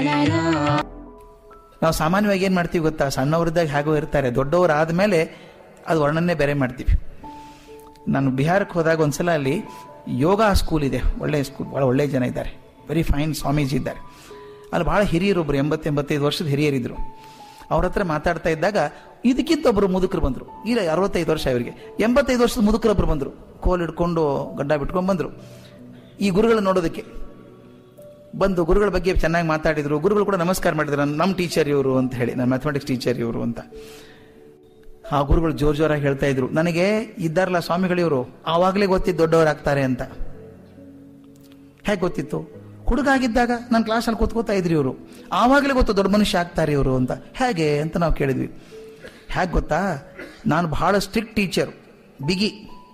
ನಾವು ಸಾಮಾನ್ಯವಾಗಿ ಏನು ಮಾಡ್ತೀವಿ ಗೊತ್ತಾ ಸಣ್ಣವರಿದ್ದಾಗ ಹೇಗೋ ಇರ್ತಾರೆ ದೊಡ್ಡವರು ಆದಮೇಲೆ ಅದು ವರ್ಣನೆ ಬೇರೆ ಮಾಡ್ತೀವಿ ನಾನು ಬಿಹಾರಕ್ಕೆ ಹೋದಾಗ ಒಂದ್ಸಲ ಅಲ್ಲಿ ಯೋಗ ಸ್ಕೂಲ್ ಇದೆ ಒಳ್ಳೆ ಸ್ಕೂಲ್ ಭಾಳ ಒಳ್ಳೆ ಜನ ಇದ್ದಾರೆ ವೆರಿ ಫೈನ್ ಸ್ವಾಮೀಜಿ ಇದ್ದಾರೆ ಅಲ್ಲಿ ಭಾಳ ಹಿರಿಯರೊಬ್ಬರು ಎಂಬತ್ತು ಎಂಬತ್ತೈದು ವರ್ಷದ ಹಿರಿಯರಿದ್ರು ಅವ್ರ ಹತ್ರ ಮಾತಾಡ್ತಾ ಇದ್ದಾಗ ಇದಕ್ಕಿಂತ ಒಬ್ಬರು ಮುದುಕರು ಬಂದರು ಇಲ್ಲ ಅರವತ್ತೈದು ವರ್ಷ ಇವರಿಗೆ ಎಂಬತ್ತೈದು ವರ್ಷದ ಮುದುಕರೊಬ್ಬರು ಬಂದರು ಕೋಲ್ ಹಿಡ್ಕೊಂಡು ಗಡ್ಡ ಬಿಟ್ಕೊಂಡು ಬಂದರು ಈ ಗುರುಗಳನ್ನ ನೋಡೋದಕ್ಕೆ ಬಂದು ಗುರುಗಳ ಬಗ್ಗೆ ಚೆನ್ನಾಗಿ ಮಾತಾಡಿದ್ರು ಗುರುಗಳು ಕೂಡ ನಮಸ್ಕಾರ ಮಾಡಿದ್ರು ನಮ್ಮ ಟೀಚರ್ ಇವರು ಅಂತ ಹೇಳಿ ನನ್ನ ಮ್ಯಾಥಮೆಟಿಕ್ಸ್ ಟೀಚರ್ ಇವರು ಅಂತ ಆ ಗುರುಗಳು ಜೋರ್ ಜೋರಾಗಿ ಹೇಳ್ತಾ ಇದ್ರು ನನಗೆ ಇದ್ದಾರಲ್ಲ ಸ್ವಾಮಿಗಳಿವರು ಆವಾಗಲೇ ಗೊತ್ತಿದ್ದು ದೊಡ್ಡವರಾಗ್ತಾರೆ ಅಂತ ಹೇಗೆ ಗೊತ್ತಿತ್ತು ಹುಡುಗ ಆಗಿದ್ದಾಗ ನನ್ನ ಕ್ಲಾಸಲ್ಲಿ ಕೂತ್ಕೋತಾ ಇದ್ರಿ ಇವರು ಆವಾಗಲೇ ಗೊತ್ತು ದೊಡ್ಡ ಮನುಷ್ಯ ಆಗ್ತಾರೆ ಇವರು ಅಂತ ಹೇಗೆ ಅಂತ ನಾವು ಕೇಳಿದ್ವಿ ಹೇಗೆ ಗೊತ್ತಾ ನಾನು ಬಹಳ ಸ್ಟ್ರಿಕ್ಟ್ ಟೀಚರ್ ಬಿಗಿ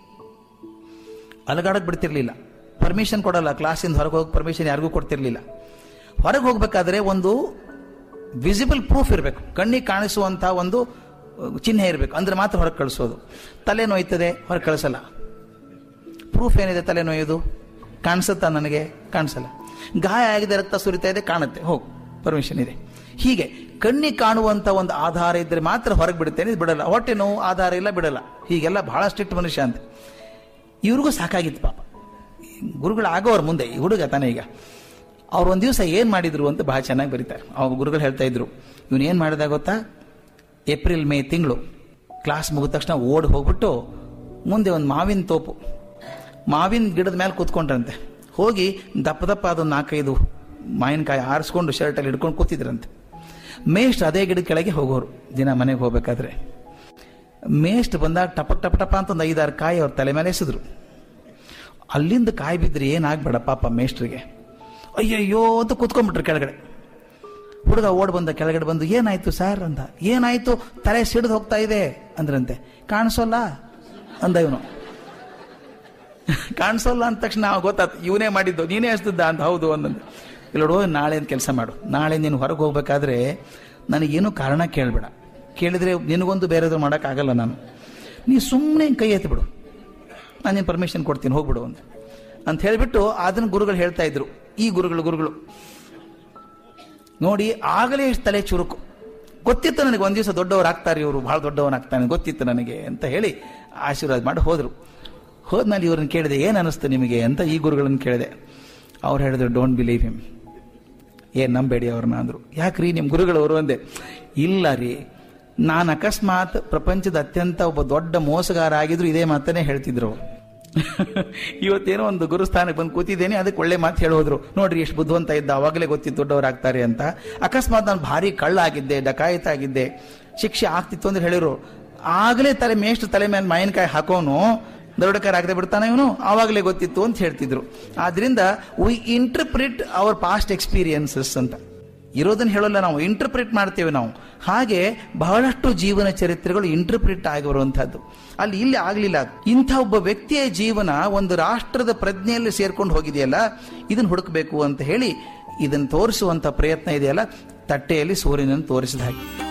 ಅಲಗಾಡಕ್ ಬಿಡ್ತಿರ್ಲಿಲ್ಲ ಪರ್ಮಿಷನ್ ಕೊಡಲ್ಲ ಕ್ಲಾಸಿಂದ ಹೊರಗೆ ಹೋಗಿ ಪರ್ಮಿಷನ್ ಯಾರಿಗೂ ಕೊಡ್ತಿರ್ಲಿಲ್ಲ ಹೊರಗೆ ಹೋಗ್ಬೇಕಾದ್ರೆ ಒಂದು ವಿಸಿಬಲ್ ಪ್ರೂಫ್ ಇರಬೇಕು ಕಣ್ಣಿಗೆ ಕಾಣಿಸುವಂಥ ಒಂದು ಚಿಹ್ನೆ ಇರಬೇಕು ಅಂದ್ರೆ ಮಾತ್ರ ಹೊರಗೆ ಕಳಿಸೋದು ತಲೆ ನೋಯ್ತದೆ ಹೊರಗೆ ಕಳಿಸಲ್ಲ ಪ್ರೂಫ್ ಏನಿದೆ ತಲೆ ನೋಯೋದು ಕಾಣಿಸುತ್ತಾ ನನಗೆ ಕಾಣಿಸಲ್ಲ ಗಾಯ ಆಗಿದೆ ರಕ್ತ ಸುರಿತಾ ಇದೆ ಕಾಣುತ್ತೆ ಹೋಗು ಪರ್ಮಿಷನ್ ಇದೆ ಹೀಗೆ ಕಣ್ಣಿಗೆ ಕಾಣುವಂತ ಒಂದು ಆಧಾರ ಇದ್ರೆ ಮಾತ್ರ ಹೊರಗೆ ಬಿಡುತ್ತೇನೆ ಇದು ಬಿಡಲ್ಲ ಹೊಟ್ಟೆ ನೋವು ಆಧಾರ ಇಲ್ಲ ಬಿಡಲ್ಲ ಹೀಗೆಲ್ಲ ಬಹಳ ಸ್ಟ್ರಿಕ್ಟ್ ಮನುಷ್ಯ ಅಂತ ಇವ್ರಿಗೂ ಸಾಕಾಗಿತ್ತು ಪಾಪ ಗುರುಗಳು ಆಗೋರು ಮುಂದೆ ಈ ಹುಡುಗ ತಾನೇ ಈಗ ಅವ್ರು ಒಂದು ದಿವಸ ಏನು ಮಾಡಿದ್ರು ಅಂತ ಬಹಳ ಚೆನ್ನಾಗಿ ಬರೀತಾರೆ ಅವ್ರ ಗುರುಗಳು ಹೇಳ್ತಾ ಇದ್ರು ಇವನು ಏನು ಮಾಡಿದ ಗೊತ್ತಾ ಏಪ್ರಿಲ್ ಮೇ ತಿಂಗಳು ಕ್ಲಾಸ್ ಮುಗಿದ ತಕ್ಷಣ ಓಡಿ ಹೋಗ್ಬಿಟ್ಟು ಮುಂದೆ ಒಂದು ಮಾವಿನ ತೋಪು ಮಾವಿನ ಗಿಡದ ಮೇಲೆ ಕೂತ್ಕೊಂಡ್ರಂತೆ ಹೋಗಿ ದಪ್ಪ ದಪ್ಪ ಅದೊಂದು ನಾಲ್ಕೈದು ಮಾವಿನಕಾಯಿ ಆರಿಸ್ಕೊಂಡು ಶರ್ಟಲ್ಲಿ ಹಿಡ್ಕೊಂಡು ಕೂತಿದ್ರಂತೆ ಮೇಷ್ಟ್ ಅದೇ ಗಿಡದ ಕೆಳಗೆ ಹೋಗೋರು ದಿನ ಮನೆಗೆ ಹೋಗ್ಬೇಕಾದ್ರೆ ಮೇಷ್ಟ್ ಬಂದಾಗ ಟಪ ಟಪ ಟಪ ಅಂತ ಒಂದು ಐದಾರು ಕಾಯಿ ಅವ್ರ ತಲೆ ಮೇಲೆ ಎಸೆದ್ರು ಅಲ್ಲಿಂದ ಕಾಯಿ ಬಿದ್ದರೆ ಏನಾಗ್ಬೇಡ ಪಾಪ ಮೇಷ್ಟ್ರಿಗೆ ಅಯ್ಯಯ್ಯೋ ಅಂತ ಕೂತ್ಕೊಂಡ್ಬಿಟ್ರು ಕೆಳಗಡೆ ಹುಡುಗ ಓಡ್ ಬಂದ ಕೆಳಗಡೆ ಬಂದು ಏನಾಯ್ತು ಸರ್ ಅಂತ ಏನಾಯ್ತು ತಲೆ ಸಿಡಿದು ಹೋಗ್ತಾ ಇದೆ ಅಂದ್ರಂತೆ ಕಾಣಿಸೋಲ್ಲ ಅಂದ ಇವನು ಕಾಣಿಸೋಲ್ಲ ಅಂದ ತಕ್ಷಣ ನಾವು ಗೊತ್ತಾಯ್ತು ಇವನೇ ಮಾಡಿದ್ದು ನೀನೇ ಹಚ್ತಿದ್ದ ಅಂತ ಹೌದು ಅಂದಂದು ಇಲ್ಲೋಡು ನಾಳೆ ಅಂತ ಕೆಲಸ ಮಾಡು ನಾಳೆ ನೀನು ಹೊರಗೆ ಹೋಗ್ಬೇಕಾದ್ರೆ ನನಗೇನು ಕಾರಣ ಕೇಳಬೇಡ ಕೇಳಿದ್ರೆ ನಿನಗೊಂದು ಬೇರೆದು ಮಾಡೋಕ್ಕಾಗಲ್ಲ ನಾನು ನೀ ಸುಮ್ಮನೆ ಕೈ ಎತ್ತಿ ಬಿಡು ನಾನು ನಿನ್ನ ಪರ್ಮಿಷನ್ ಕೊಡ್ತೀನಿ ಹೋಗ್ಬಿಡು ಅಂತ ಅಂತ ಹೇಳಿಬಿಟ್ಟು ಅದನ್ನ ಗುರುಗಳು ಹೇಳ್ತಾ ಇದ್ರು ಈ ಗುರುಗಳು ಗುರುಗಳು ನೋಡಿ ಆಗಲೇ ಇಷ್ಟು ತಲೆ ಚುರುಕು ಗೊತ್ತಿತ್ತು ನನಗೆ ಒಂದು ದಿವಸ ದೊಡ್ಡವರು ಆಗ್ತಾರೆ ಇವರು ಬಹಳ ದೊಡ್ಡವನಾಗ್ತಾನೆ ಗೊತ್ತಿತ್ತು ನನಗೆ ಅಂತ ಹೇಳಿ ಆಶೀರ್ವಾದ ಮಾಡಿ ಹೋದರು ಹೋದ್ಮೇಲೆ ಇವ್ರನ್ನ ಕೇಳಿದೆ ಏನು ಅನಿಸ್ತು ನಿಮಗೆ ಅಂತ ಈ ಗುರುಗಳನ್ನ ಕೇಳಿದೆ ಅವ್ರು ಹೇಳಿದ್ರು ಡೋಂಟ್ ಬಿಲೀವ್ ಹಿಮ್ ಏನ್ ನಂಬೇಡಿ ಅವ್ರನ್ನ ಅಂದ್ರು ಯಾಕ್ರಿ ನಿಮ್ಮ ಗುರುಗಳವರು ಅಂದೆ ಇಲ್ಲ ರೀ ನಾನು ಅಕಸ್ಮಾತ್ ಪ್ರಪಂಚದ ಅತ್ಯಂತ ಒಬ್ಬ ದೊಡ್ಡ ಮೋಸಗಾರ ಆಗಿದ್ರು ಇದೇ ಮಾತನ್ನೇ ಹೇಳ್ತಿದ್ರು ಅವ್ರು. ಇವತ್ತೇನೋ ಒಂದು ಗುರುಸ್ಥಾನಕ್ಕೆ ಬಂದು ಕೂತಿದ್ದೇನೆ ಅದಕ್ಕೆ ಒಳ್ಳೆ ಮಾತು ಹೇಳೋದ್ರು ನೋಡ್ರಿ ಎಷ್ಟು ಬುದ್ಧಿವಂತ ಇದ್ದ ಅವಾಗಲೇ ಗೊತ್ತಿತ್ತು ದೊಡ್ಡವರಾಗ್ತಾರೆ ಅಂತ ಅಕಸ್ಮಾತ್ ನಾನು ಭಾರಿ ಕಳ್ಳ ಆಗಿದ್ದೆ ಡಕಾಯಿತ ಆಗಿದ್ದೆ ಶಿಕ್ಷೆ ಆಗ್ತಿತ್ತು ಅಂದ್ರೆ ಹೇಳಿರು ಆಗಲೇ ತಲೆ ಮೇಷ್ಟು ತಲೆ ಮೇಲೆ ಮಾವಿನಕಾಯಿ ಹಾಕೋನು ದರೋಡಕಾರ ಆಗದೆ ಬಿಡ್ತಾನೆ ಇವನು ಆವಾಗಲೇ ಗೊತ್ತಿತ್ತು ಅಂತ ಹೇಳ್ತಿದ್ರು ಆದ್ರಿಂದ we interpret our past experiences ಅಂತ ಇರೋದನ್ನ ಹೇಳೋಲ್ಲ ನಾವು ಇಂಟರ್ಪ್ರಿಟ್ ಮಾಡ್ತೇವೆ ನಾವು ಹಾಗೆ ಬಹಳಷ್ಟು ಜೀವನ ಚರಿತ್ರೆಗಳು ಇಂಟರ್ಪ್ರಿಟ್ ಆಗಿ ಬರುವಂತಹದ್ದು ಅಲ್ಲಿ ಇಲ್ಲಿ ಆಗ್ಲಿಲ್ಲ ಅದು. ಇಂಥ ಒಬ್ಬ ವ್ಯಕ್ತಿಯ ಜೀವನ ಒಂದು ರಾಷ್ಟ್ರದ ಪ್ರಜ್ಞೆಯಲ್ಲಿ ಸೇರ್ಕೊಂಡು ಹೋಗಿದೆಯಲ್ಲ ಇದನ್ನ ಹುಡುಕಬೇಕು ಅಂತ ಹೇಳಿ ಇದನ್ನು ತೋರಿಸುವಂತ ಪ್ರಯತ್ನ ಇದೆಯಲ್ಲ ತಟ್ಟೆಯಲ್ಲಿ ಸೂರ್ಯನನ್ನು ತೋರಿಸಿದ ಹಾಗೆ